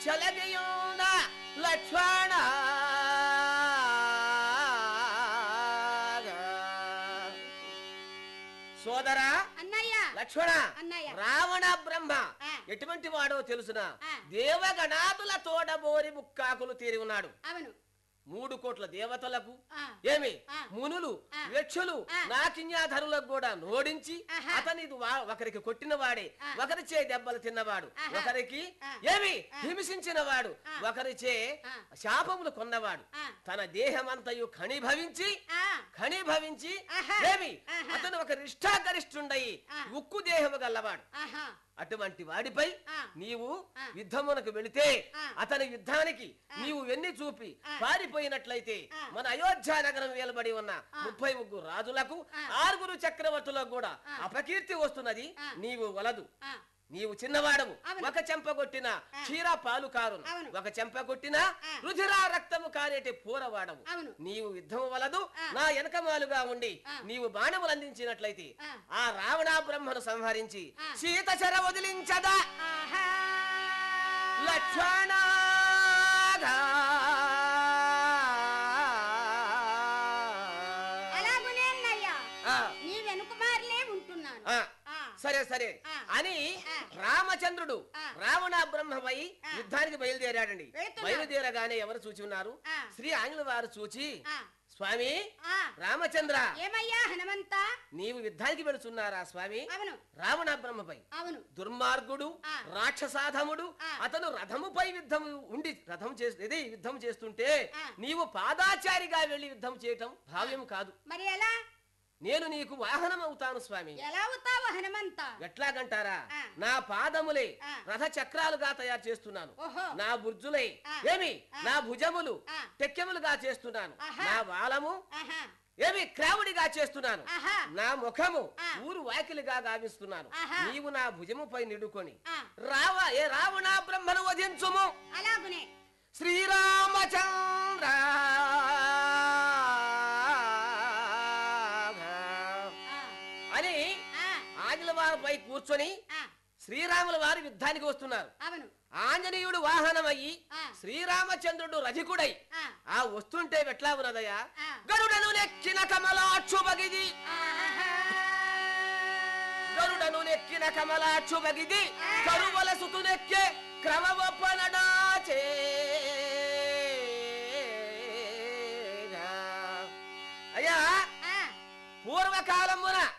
చలగియుండ లక్ష్మణ సోదరా అన్నయ్య లక్ష్మణ అన్నయ్య. రావణ బ్రహ్మ ఆ. ఎటువంటి వాడో తెలుసునా ఆ. దేవగణాదుల తోడబోరి ముక్కాకులు తీరి ఉన్నాడు అవును మూడు కోట్ల దేవతలకు ఆ. ఏమి ఆ. మునులు ఆ. యక్షులు ఆ. నాకిన్యాధరులకు కూడా నోడించి ఆహా. అతని వా- ఒకరికి కొట్టిన వాడే ఆ. ఒకరిచే దెబ్బలు తిన్నవాడు ఆహా. ఒకరికి ఆ. ఏమి ఆ. హింసించిన వాడు ఆ. ఒకరిచే ఆ. శాపములు కొన్నవాడు ఆ. తన దేహమంతయు ఖణిభవించి ఆ ఖణిభవించి ఆహా. ఏమి ఆహా. అతను ఒక నిష్ఠాగరిష్ఠుండయి ఆ. ఉక్కు దేహము గల్లవాడు ఆహా అటువంటి వాడిపై ఆ. నీవు ఆ. యుద్ధమునకు వెళితే ఆ. అతని యుద్ధానికి ఆ. నీవు వెన్ని చూపి ఆ. పారిపోయినట్లయితే ఆ. మన అయోధ్య నగరం వేలబడి ఉన్న ఆ. ముప్పై ముగ్గురు రాజులకు ఆ. ఆరుగురు చక్రవర్తులకు కూడా ఆ. అపకీర్తి వస్తున్నది ఆ. నీవు వలదు ఆ నీవు చిన్నవాడము అవును. ఒక చెంప కొట్టిన ఆ. క్షీర పాలు కారును అవును. ఒక చెంప కొట్టిన ఆ. రుధిరా రక్తము కారేటి పూరవాడవు అవును. నీవు యుద్ధము వలదు ఆ. నా వెనకమాలుగా ఉండి ఆ. నీవు బాణములు అందించినట్లయితే ఆ. ఆ రావణ బ్రహ్మను సంహరించి ఆ. సీత చెర వదిలించదా ఆహా లక్ష్మణ అలాగునే అన్నయ్య నీ వెనుక మారిలే ఉంటున్నాను ఆ. సరే సరే ఆ. అని ఆ. రామచంద్రుడు ఆ. రావణ బ్రహ్మపై ఆ. యుద్ధానికి బయలుదేరాడండి వెళుతున్నాడు. బయలుదేరగానే ఎవరు చూచి ఉన్నారు ఆ. శ్రీ ఆంగ్ల వారు చూచి ఆ. స్వామి ఆ. రామచంద్ర ఏమయ్యా హనుమంత నీవు యుద్ధానికి వెళుతున్నారా స్వామి అవును రావణ బ్రహ్మపై అవును దుర్మార్గుడు ఆ. రాక్షసాధముడు ఆ. అతను రథముపై యుద్ధం ఉండి రథం చేస్తు ఇది యుద్ధం చేస్తుంటే ఆ. నీవు పాదాచారిగా వెళ్లి యుద్ధం చేయటం భావ్యం కాదు మరి ఎలా నేను నీకు వాహనం అవుతాను స్వామి ఎలా అవుతావు హనుమంత ఎట్లాగంటారా ఆ. నా పాదములే ఆ. రథ చక్రాలుగా తయారు చేస్తున్నాను ఓహో. నా బుర్జులై ఆ. ఏమి ఆ. నా భుజములు ఆ. టెక్కెములుగా చేస్తున్నాను ఆహా. నా బాలము ఆహా ఏమి క్రావుడిగా చేస్తున్నాను ఆహా. నా ముఖము ఆ. ఊరు వాకిలిగా గావిస్తున్నాను ఆహా. నీవు నా భుజముపై నిడుకొని ఆ. రావ ఏ రావణ బ్రహ్మను వధించుము అలాగునే శ్రీరామచంద్ర ఆ. అని ఆ. ఆంజల వారిపై కూర్చొని ఆ. శ్రీరాముల వారు యుద్ధానికి వస్తున్నారు అవును ఆంజనేయుడు వాహనమయ్యి ఆ. శ్రీరామచంద్రుడు రధికుడై ఆ. ఆ వస్తుంటే ఎట్లా ఉన్నదయ్యా ఆ. గరుడను నెక్కిన కమలాక్షుబగిది ఆహా. గరుడను నెక్కిన కమలాక్షుబగిది ఆ. కరువల సుతునెక్కే క్రమవప్పనడాచే అయ్యా ఆ. పూర్వకాలమున